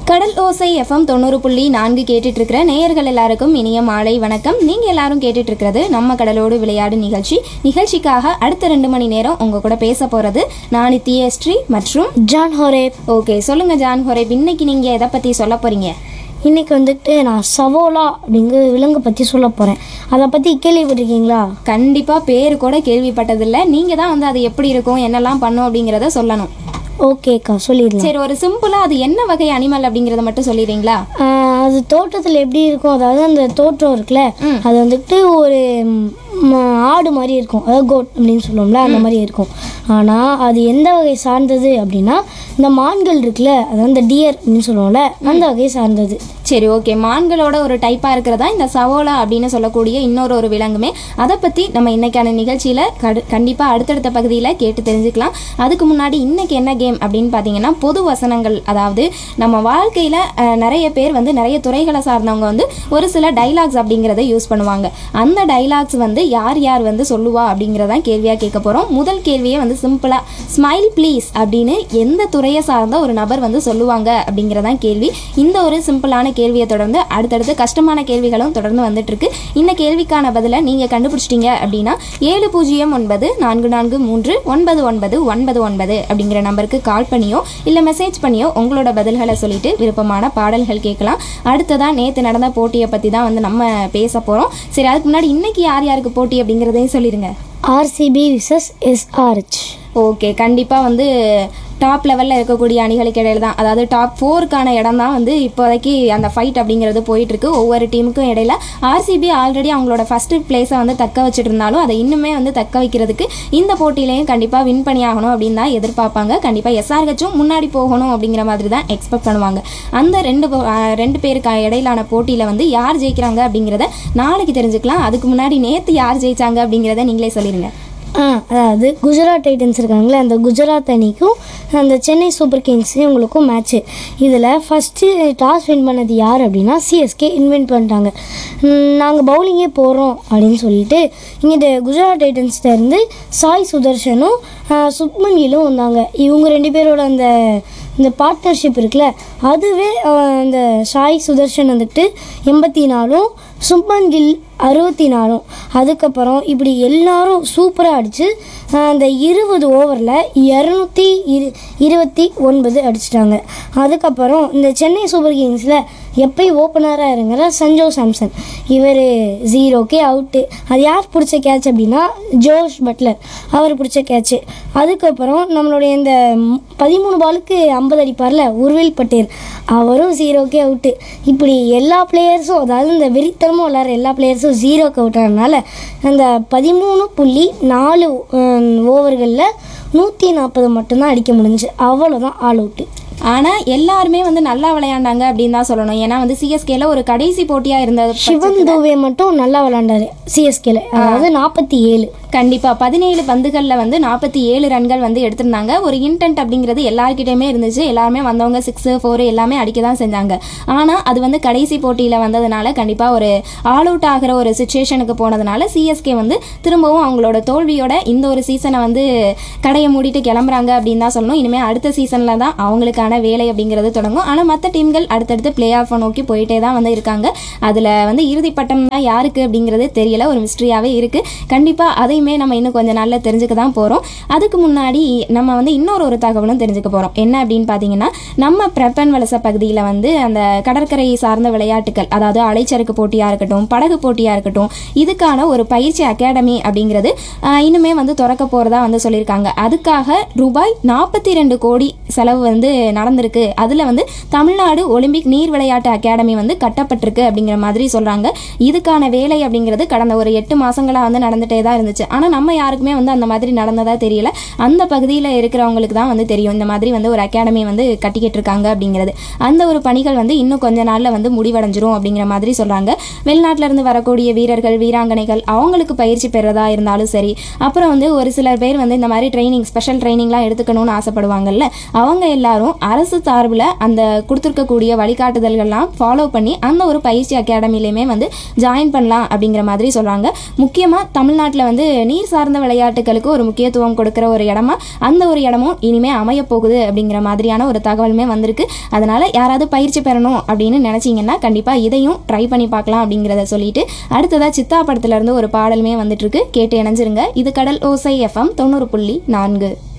கடல் ஓசை எஃப்எம் தொண்ணூறு புள்ளி நான்கு கேட்டுட்டு இருக்கிற நேயர்கள் எல்லாருக்கும் இனிய மாலை வணக்கம் நீங்க எல்லாரும் கேட்டுட்டு இருக்கிறது நம்ம கடலோடு விளையாடு நிகழ்ச்சி நிகழ்ச்சிக்காக அடுத்த ரெண்டு மணி நேரம் உங்க கூட பேச போறது நான் நித்யஸ்ரீ மற்றும் ஜான் ஹோரேப் ஓகே சொல்லுங்க ஜான் ஹொரேப் இன்னைக்கு நீங்க எதை பத்தி சொல்ல போறீங்க இன்னைக்கு வந்துட்டு நான் சவோலா அப்படிங்கிற விலங்கு பற்றி சொல்ல போகிறேன் அதை பற்றி கேள்விப்பட்டிருக்கீங்களா கண்டிப்பா பேர் கூட கேள்விப்பட்டதில்ல நீங்க தான் வந்து அது எப்படி இருக்கும் என்னெல்லாம் பண்ணும் அப்படிங்கறத சொல்லணும் ஓகேக்கா சொல்லிடலாம் சரி ஒரு சிம்பிளா அது என்ன வகை அனிமல் அப்படிங்கறத மட்டும் சொல்லிடுறீங்களா ஆஹ் அது தோட்டத்தில் எப்படி இருக்கும் அதாவது அந்த தோற்றம் இருக்குல்ல அது வந்துட்டு ஒரு ம், ஆடு மாதிரி இருக்கும் அதாவது கோட் அப்படின்னு சொல்லுவோம்ல அந்த மாதிரி இருக்கும் ஆனால் அது எந்த வகை சார்ந்தது அப்படின்னா இந்த மான்கள் இருக்குல்ல அதாவது இந்த டியர் அப்படின்னு சொல்லுவோம்ல அந்த வகையை சார்ந்தது சரி ஓகே மான்களோட ஒரு டைப்பாக இருக்கிறதா இந்த சவோலா அப்படின்னு சொல்லக்கூடிய இன்னொரு ஒரு விலங்குமே அதை பற்றி நம்ம இன்னைக்கான நிகழ்ச்சியில் கடு கண்டிப்பாக அடுத்தடுத்த பகுதியில் கேட்டு தெரிஞ்சுக்கலாம் அதுக்கு முன்னாடி இன்னைக்கு என்ன கேம் அப்படின்னு பார்த்தீங்கன்னா பொது வசனங்கள் அதாவது நம்ம வாழ்க்கையில் நிறைய பேர் வந்து நிறைய துறைகளை சார்ந்தவங்க வந்து ஒரு சில டைலாக்ஸ் அப்படிங்கிறத யூஸ் பண்ணுவாங்க அந்த டைலாக்ஸ் வந்து யார் யார் வந்து சொல்லுவா அப்படிங்கிறதான் கேள்வியாக கேட்க போகிறோம் முதல் கேள்வியே வந்து சிம்பிளாக ஸ்மைல் ப்ளீஸ் அப்படின்னு எந்த துறையை சார்ந்த ஒரு நபர் வந்து சொல்லுவாங்க அப்படிங்கிறதான் கேள்வி இந்த ஒரு சிம்பிளான கேள்வியை தொடர்ந்து அடுத்தடுத்து கஷ்டமான கேள்விகளும் தொடர்ந்து வந்துட்டு இருக்கு இந்த கேள்விக்கான பதிலை நீங்கள் கண்டுபிடிச்சிட்டீங்க அப்படின்னா ஏழு பூஜ்ஜியம் ஒன்பது நான்கு நான்கு மூன்று ஒன்பது ஒன்பது ஒன்பது ஒன்பது அப்படிங்கிற நம்பருக்கு கால் பண்ணியோ இல்லை மெசேஜ் பண்ணியோ உங்களோட பதில்களை சொல்லிட்டு விருப்பமான பாடல்கள் கேட்கலாம் அடுத்ததா நேற்று நடந்த போட்டியை பற்றி தான் வந்து நம்ம பேச போகிறோம் சரி அதுக்கு முன்னாடி இன்னைக்கு யார் யாருக்கு போட்டி அப்படிங்கிறதையும் சொல்லிடுங்க ஆர்சிபி விசஸ் எஸ்ஆர்ஹெச் ஓகே கண்டிப்பாக வந்து டாப் லெவலில் இருக்கக்கூடிய அணிகளுக்கு இடையில தான் அதாவது டாப் ஃபோருக்கான இடம் தான் வந்து இப்போதைக்கு அந்த ஃபைட் அப்படிங்கிறது போயிட்டு இருக்கு ஒவ்வொரு டீமுக்கும் இடையில ஆர்சிபி ஆல்ரெடி அவங்களோட ஃபர்ஸ்ட் பிளேஸை வந்து தக்க வச்சுட்டு இருந்தாலும் அதை இன்னுமே வந்து தக்க வைக்கிறதுக்கு இந்த போட்டியிலையும் கண்டிப்பாக வின் பண்ணி ஆகணும் அப்படின்னு தான் எதிர்பார்ப்பாங்க கண்டிப்பாக எஸ்ஆர்ஹெச்சும் முன்னாடி போகணும் அப்படிங்கிற மாதிரி தான் எக்ஸ்பெக்ட் பண்ணுவாங்க அந்த ரெண்டு போ- ஆஹ் ரெண்டு பேருக்கு இடையிலான போட்டியில் வந்து யார் ஜெயிக்கிறாங்க அப்படிங்கிறத நாளைக்கு தெரிஞ்சுக்கலாம் அதுக்கு முன்னாடி நேற்று யார் ஜெயிச்சாங்க அப்படிங்கிறத நீங்களே சொல்லிடுங்க ஆ அதாவது குஜராத் டைட்டன்ஸ் இருக்காங்களே அந்த குஜராத் அணிக்கும் அந்த சென்னை சூப்பர் கிங்ஸ் இவங்களுக்கும் மேட்ச்சு இதில் ஃபஸ்ட்டு டாஸ் வின் பண்ணது யார் அப்படின்னா சிஎஸ்கே இன்வென்ட் பண்ணிட்டாங்க நாங்கள் பவுலிங்கே போகிறோம் அப்படின்னு சொல்லிட்டு இங்கிட்ட குஜராத் டைட்டன்ஸ்ல இருந்து சாய் சுதர்ஷனும் ஆ, சுப்மன் கில்லும் வந்தாங்க இவங்க ரெண்டு பேரோட அந்த இந்த பார்ட்னர்ஷிப் இருக்குல்ல அதுவே ஆ, அந்த சாய் சுதர்ஷன் வந்துட்டு எண்பத்தி நாலும் சுப்மன் கில் அறுபத்தி நாலும் அதுக்கப்புறம் இப்படி எல்லாரும் சூப்பராக அடித்து அந்த இருபது ஓவரில் இரநூத்தி இரு இருபத்தி ஒன்பது அடிச்சிட்டாங்க அதுக்கப்புறம் இந்த சென்னை சூப்பர் கிங்ஸில் எப்பயும் ஓப்பனராக இருக்கிற சஞ்சோ சாம்சன் இவர் ஜீரோக்கே அவுட்டு அது யார் பிடிச்ச கேட்ச் அப்படின்னா ஜோஷ் பட்லர் அவர் பிடிச்ச கேட்ச்சு அதுக்கப்புறம் நம்மளுடைய இந்த ம்- பதிமூணு பாலுக்கு ஐம்பது அடிப்பார்ல உர்வில் பட்டேல் அவரும் ஜீரோக்கே அவுட்டு இப்படி எல்லா பிளேயர்ஸும் அதாவது இந்த வெறித்தனமாக விளாட்ற எல்லா பிளேயர்ஸும் ஜீரோக்கு அவுட் ஆனதுனால அந்த பதிமூணு புள்ளி நாலு ஓவர்களில் நூற்றி நாற்பது மட்டும்தான் அடிக்க முடிஞ்சு அவ்வளோதான் ஆல் அவுட்டு ஆனால் எல்லாருமே வந்து நல்லா விளையாண்டாங்க அப்படின்னு தான் சொல்லணும் ஏன்னா வந்து சிஎஸ்கேல ஒரு கடைசி போட்டியாக இருந்தது சிவன் தூவே மட்டும் நல்லா விளாண்டாரு சிஎஸ்கேல அதாவது நாற்பத்தி ஏழு கண்டிப்பா பதினேழு பந்துகளில் வந்து நாற்பத்தி ஏழு ரன்கள் வந்து எடுத்திருந்தாங்க ஒரு இன்டென்ட் அப்படிங்கிறது எல்லாருக்கிட்டையுமே இருந்துச்சு எல்லாருமே வந்தவங்க சிக்ஸ் ஃபோர் எல்லாமே அடிக்க தான் செஞ்சாங்க ஆனால் அது வந்து கடைசி போட்டியில் வந்ததுனால கண்டிப்பாக ஒரு ஆல் அவுட் ஆகிற ஒரு சுச்சுவேஷனுக்கு போனதுனால சிஎஸ்கே வந்து திரும்பவும் அவங்களோட தோல்வியோட இந்த ஒரு சீசனை வந்து கடையை மூடிட்டு கிளம்புறாங்க அப்படின்னு தான் சொல்லணும் இனிமேல் அடுத்த சீசனில் தான் அவங்களுக்கான வேலை அப்படிங்கிறது தொடங்கும் ஆனால் மற்ற டீம்கள் அடுத்தடுத்து பிளே ஆஃபை நோக்கி போயிட்டே தான் வந்து இருக்காங்க அதில் வந்து இறுதி பட்டம் தான் யாருக்கு அப்படிங்கிறது தெரியல ஒரு மிஸ்ட்ரியாகவே இருக்குது கண்டிப்பாக அதையுமே நம்ம இன்னும் கொஞ்ச நாளில் தெரிஞ்சுக்க தான் போகிறோம் அதுக்கு முன்னாடி நம்ம வந்து இன்னொரு ஒரு தகவலும் தெரிஞ்சுக்க போகிறோம் என்ன அப்படின்னு பார்த்தீங்கன்னா நம்ம பிரப்பன் வலச பகுதியில் வந்து அந்த கடற்கரை சார்ந்த விளையாட்டுகள் அதாவது அலைச்சறுக்கு போட்டியாக இருக்கட்டும் படகு போட்டியாக இருக்கட்டும் இதுக்கான ஒரு பயிற்சி அகாடமி அப்படிங்கிறது ஆஹ், இன்னுமே வந்து திறக்க போகிறதா வந்து சொல்லியிருக்காங்க அதுக்காக ரூபாய் நாற்பத்தி ரெண்டு கோடி செலவு வந்து நடந்திருக்கு அதில் வந்து தமிழ்நாடு ஒலிம்பிக் நீர் விளையாட்டு அகாடமி வந்து கட்டப்பட்டிருக்கு அப்படிங்கிற மாதிரி சொல்கிறாங்க இதுக்கான வேலை அப்படிங்கிறது கடந்த ஒரு எட்டு மாதங்களாக வந்து நடந்துகிட்டே தான் இருந்துச்சு ஆனால் நம்ம யாருக்குமே வந்து அந்த மாதிரி நடந்ததா தெரியல அந்த பகுதியில் இருக்கிறவங்களுக்கு தான் வந்து தெரியும் இந்த மாதிரி வந்து ஒரு அகாடமி வந்து கட்டிக்கிட்டு இருக்காங்க அப்படிங்கிறது அந்த ஒரு பணிகள் வந்து இன்னும் கொஞ்ச நாளில் வந்து முடிவடைஞ்சிரும் அப்படிங்கிற மாதிரி சொல்கிறாங்க வெளிநாட்டுல இருந்து வரக்கூடிய வீரர்கள் வீராங்கனைகள் அவங்களுக்கு பயிற்சி பெறதா இருந்தாலும் சரி அப்புறம் வந்து ஒரு சிலர் பேர் வந்து இந்த மாதிரி ட்ரைனிங் ஸ்பெஷல் ட்ரைனிங்லாம் எடுத்துக்கணும்னு ஆசைப்படுவாங்கல்ல அவங்க எல்லாரும் அரசு சார்பில் அந்த கொடுத்துருக்கக்கூடிய வழிகாட்டுதல்கள்லாம் ஃபாலோ பண்ணி அந்த ஒரு பயிற்சி அகாடமிலையுமே வந்து ஜாயின் பண்ணலாம் அப்படிங்கிற மாதிரி சொல்கிறாங்க முக்கியமாக தமிழ்நாட்டில் வந்து நீர் சார்ந்த விளையாட்டுகளுக்கு ஒரு முக்கியத்துவம் கொடுக்குற ஒரு இடமா அந்த ஒரு இடமும் இனிமே அமைய போகுது அப்படிங்கிற மாதிரியான ஒரு தகவலுமே வந்திருக்கு அதனால யாராவது பயிற்சி பெறணும் அப்படின்னு நினைச்சீங்கன்னா கண்டிப்பா இதையும் ட்ரை பண்ணி பார்க்கலாம் அப்படிங்கிறத சொல்லிட்டு அடுத்ததா சித்தா படத்துல இருந்து ஒரு பாடலுமே வந்துட்டு இருக்கு கேட்டு இணைஞ்சிருங்க இது கடல் ஓசை எஃப்எம் தொண்ணூறு புள்ளி நான்கு